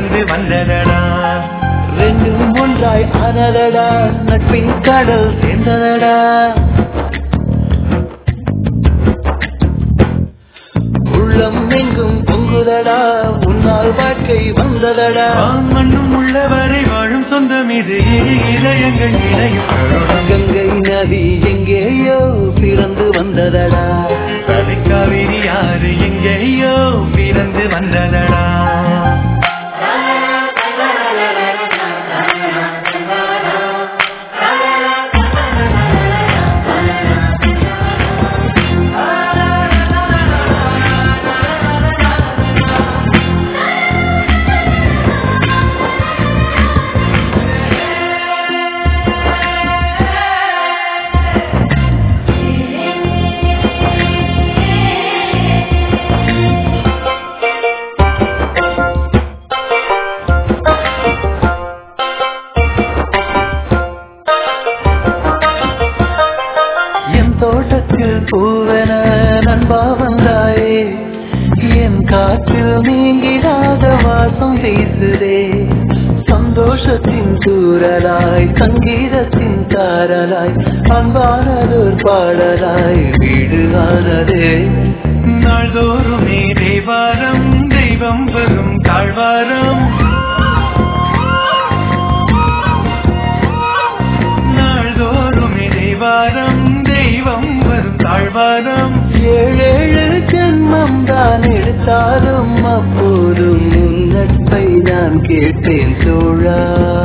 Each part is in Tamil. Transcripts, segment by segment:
பிறந்து வந்ததடா ரெண்டும் ஒன்றாய் ஆனதடா நட்பின் கடல் சேர்ந்ததடா உள்ளம் எங்கும் பொங்குதடா உன்னால் வாழ்க்கை வந்ததடா வான் மண்ணும் உள்ளவரை வாழும் சொந்தம் இது இரு இதயங்கள் இணையும் தருணம். கங்கை நதி எங்கேயோ பிறந்து வந்ததடா தலைக்காவிரி யாரு எங்கேயோ பிறந்து வந்ததடா என் தோட்டத்தில் பூவென நண்பா வந்தாயே என் காற்றில் நீங்கிடாத வாசம் வீசுதே சந்தோஷத்தின் தூரலாய் சங்கீதத்தின் காரலாய் அன்பானதோர் பாடலாய் வீடு ஆனதே நாள்தோறுமே தேவாரம் தெய்வம் வரும் தாழ்வாரம் நாள்தோறுமே தேவாரம் தெய்வம் வரும் தாழ்வாரம் ஏழேழு ஜென்மம் தான் எடுத்தாலும் அப்போதும் உன் நட்பை நான் கேட்டேன் தோழா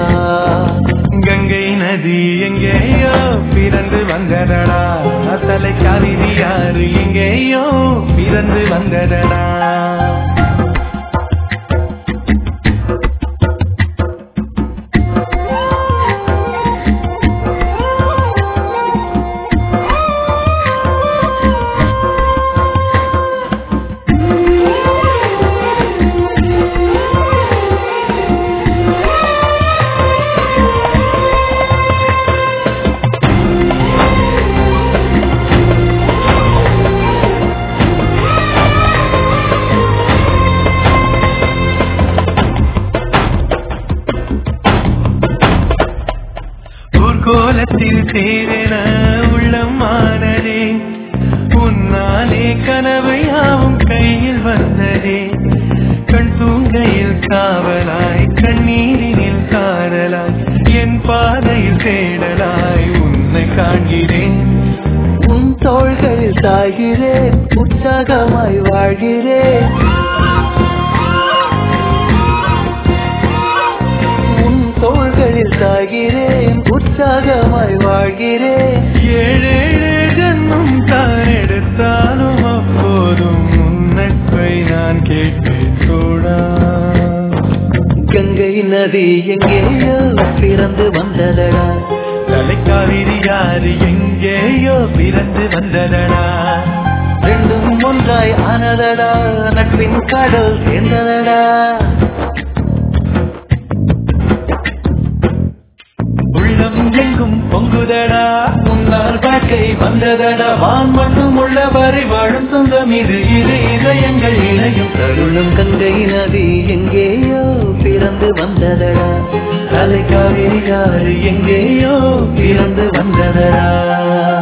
கங்கை நதி எங்கேயோ பிறந்து வந்ததடா அத்தலை காவிரி யாரு எங்கேயோ பிறந்து வந்ததடா ஊர்கோலத்தில் தேரென உள்ளம் மாறதே உன்னாலே கனவு யாவும் கையில் வந்ததே கண் தூங்கையில் காவலாய் கண்ணீரினில் காரலாய் என் பாதையில் தேடலாய் உன்னை காண்கிறேன் உன் தோள்களில் சாகிறேன் உற்சாகமாய் வாழ்கிறேன் உன் தோள்களில் சாகிறேன் உற்சாகமாய் வாழ்கிறேன் ஏழேழு ஜன்மம் தான் எடுத்தாலும் அப்போதும் உன் நட்பை நான் கேட்பேன் தோழா கங்கை நதி எங்கேயோ பிறந்து வந்ததடா தலைக்காவிரி யாரு எங்கேயோ பிறந்து வந்ததடா ரெண்டும் ஒன்றாய் ஆனதடா நட்பின் கடல் சேர்ந்ததடா உள்ளம் எங்கும் பொங்குதடா முன்னால் வாழ்க்கை வந்ததடா வான் மட்டும் உள்ளவரை வாழும் சொந்தம் இது இரு இதயங்கள் இணையும் தருணம் கங்கை நதி எங்கேயோ பிறந்து வந்ததடா தலைக்காவிரி யாரு எங்கேயோ பிறந்து வந்ததடா